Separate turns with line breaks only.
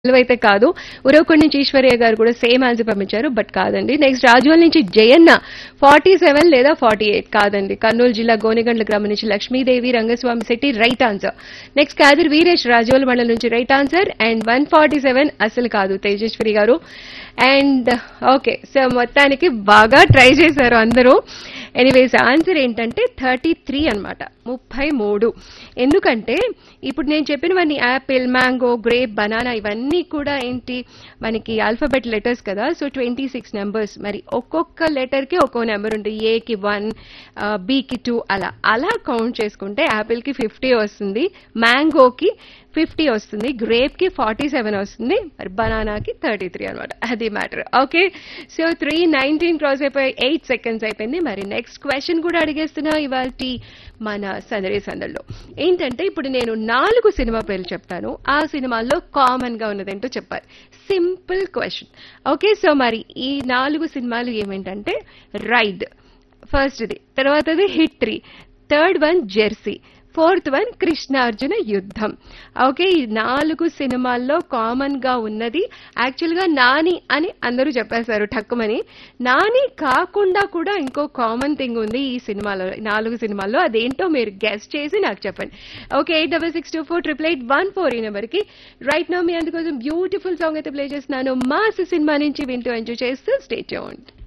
అయితే కాదు ఉరవకొండ నుంచి ఈశ్వర్య గారు కూడా సేమ్ ఆన్సర్ పంపించారు బట్ కాదండి నెక్స్ట్ రాజోల్ నుంచి జయన్న ఫార్టీ సెవెన్ లేదా ఫార్టీ ఎయిట్ కాదండి కర్నూలు జిల్లా గోనెగండ్ల గ్రామం నుంచి Lakshmidevi Rangaswamy Shetty right answer next Kadir Veeresh Razole మండలం నుంచి right answer and one forty seven అసలు కాదు తేజస్వరి గారు అండ్ ఓకే సో మొత్తానికి బాగా ట్రై చేశారు అందరూ ఎనీవేస్ ఆన్సర్ ఏంటంటే థర్టీ త్రీ అనమాట ముప్పై మూడు ఎందుకంటే ఇప్పుడు నేను చెప్పినవన్నీ యాపిల్ మ్యాంగో గ్రేప్ బనానా ఇవన్నీ కూడా ఏంటి మనకి ఆల్ఫాబెట్ లెటర్స్ కదా సో ట్వంటీ సిక్స్ నెంబర్స్ మరి ఒక్కొక్క లెటర్కి ఒక్కో నెంబర్ ఉంటుంది ఏకి వన్ బీకి టూ అలా అలా కౌంట్ చేసుకుంటే యాపిల్కి ఫిఫ్టీ వస్తుంది మ్యాంగోకి ఫిఫ్టీ వస్తుంది గ్రేప్ కి ఫార్టీ సెవెన్ వస్తుంది మరి బనానాకి థర్టీ త్రీ అనమాట అది matter okay so three nineteen cross అయిపోయి ఎయిట్ సెకండ్స్ అయిపోయింది మరి నెక్స్ట్ క్వశ్చన్ కూడా అడిగేస్తున్నా ఇవాళ మన సందడి సందడిలో ఏంటంటే ఇప్పుడు నేను నాలుగు సినిమా పేర్లు చెప్తాను ఆ సినిమాల్లో కామన్ గా ఉన్నదేంటో చెప్పాలి సింపుల్ క్వశ్చన్ ఓకే సో మరి ఈ నాలుగు సినిమాలు ఏమేంటంటే రైడ్ ఫస్ట్ది తర్వాతది హిట్రీ third one Jersey fourth one Krishnarjuna Yuddham okay ఈ నాలుగు సినిమాల్లో కామన్ గా ఉన్నది యాక్చువల్ గా నాని అని అందరూ చెప్పేశారు ఠక్కుమని నాని కాకుండా కూడా ఇంకో కామన్ థింగ్ ఉంది ఈ సినిమాలో ఈ నాలుగు సినిమాల్లో అదేంటో మీరు గెస్ట్ చేసి నాకు చెప్పండి okay eight double six two four triple eight one four ఈ నెంబర్కి రైట్ నా మీ అందుకోసం బ్యూటిఫుల్ సాంగ్ అయితే ప్లే చేస్తున్నాను మాస్ సినిమా నుంచి వింటూ ఎంజాయ్ చేస్తూ స్టే ట్యూన్డ్